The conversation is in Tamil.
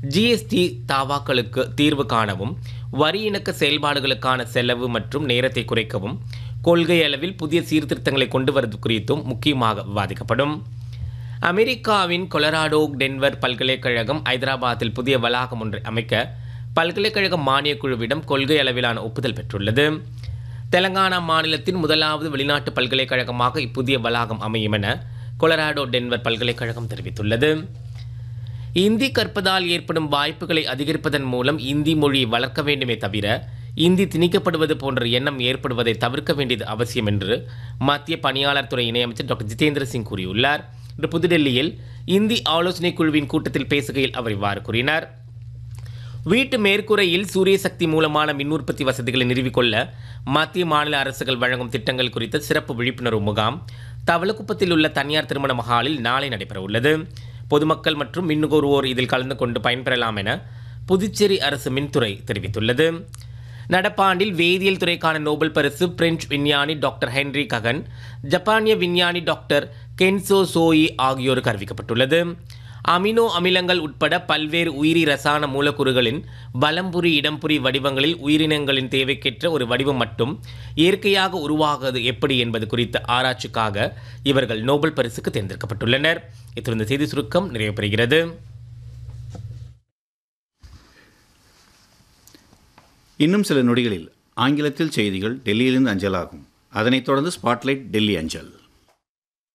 ஜிஎஸ்டி தாவாக்களுக்கு தீர்வு காணவும் வரி இணக்க செயல்பாடுகளுக்கான செலவு மற்றும் நேரத்தை குறைக்கவும் கொள்கை அளவில் புதிய சீர்திருத்தங்களை கொண்டு வருவது குறித்தும் முக்கியமாக விவாதிக்கப்படும் அமெரிக்காவின் கொலராடோ டென்வர் பல்கலைக்கழகம் ஐதராபாத்தில் புதிய வளாகம் ஒன்றை அமைக்க பல்கலைக்கழக மானியக் குழுவிடம் கொள்கை அளவிலான ஒப்புதல் பெற்றுள்ளது தெலங்கானா மாநிலத்தின் முதலாவது வெளிநாட்டு பல்கலைக்கழகமாக இப்புதிய வளாகம் அமையும் என கொலராடோ டென்வர் பல்கலைக்கழகம் தெரிவித்துள்ளது இந்தி கற்பதால் ஏற்படும் வாய்ப்புகளை அதிகரிப்பதன் மூலம் இந்தி மொழியை வளர்க்க வேண்டுமே தவிர இந்தி திணிக்கப்படுவது போன்ற எண்ணம் ஏற்படுவதை தவிர்க்க வேண்டியது அவசியம் என்று மத்திய பணியாளர் துறை இணையமைச்சர் டாக்டர் ஜிதேந்திர சிங் கூறியுள்ளார் இன்று புதுடெல்லியில் இந்தி ஆலோசனைக் குழுவின் கூட்டத்தில் பேசுகையில் அவர் இவ்வாறு கூறினார் வீட்டு மேற்கூரையில் சூரிய சக்தி மூலமான மின் உற்பத்தி வசதிகளை நிறுவிக்கொள்ள மத்திய மாநில அரசுகள் வழங்கும் திட்டங்கள் குறித்த சிறப்பு விழிப்புணர்வு முகாம் தவளக்குப்பத்தில் உள்ள தனியார் திருமண மஹாலில் நாளை நடைபெற உள்ளது பொதுமக்கள் மற்றும் மின் நுகர்வோர் இதில் கலந்து கொண்டு பயன்பெறலாம் என புதுச்சேரி அரசு மின்துறை தெரிவித்துள்ளது நடப்பாண்டில் வேதியியல் துறைக்கான நோபல் பரிசு பிரெஞ்சு விஞ்ஞானி டாக்டர் ஹென்ரி ககன் ஜப்பானிய விஞ்ஞானி டாக்டர் கென்சோ சோயி ஆகியோருக்கு அறிவிக்கப்பட்டுள்ளது அமினோ அமிலங்கள் உட்பட பல்வேறு உயிரி ரசாயன மூலக்கூறுகளின் வலம்புரி இடம்புரி வடிவங்களில் உயிரினங்களின் தேவைக்கேற்ற ஒரு வடிவம் மட்டும் இயற்கையாக உருவாகுவது எப்படி என்பது குறித்த ஆராய்ச்சிக்காக இவர்கள் நோபல் பரிசுக்கு தேர்ந்தெடுக்கப்பட்டுள்ளனர் இத்துடன் இந்த செய்தி சுருக்கம் நிறைவு பெறுகிறது இன்னும் சில நொடிகளில் ஆங்கிலத்தில் செய்திகள் டெல்லியிலிருந்து அஞ்சலாகும் அதனைத் தொடர்ந்து ஸ்பாட்லைட் டெல்லி அஞ்சல்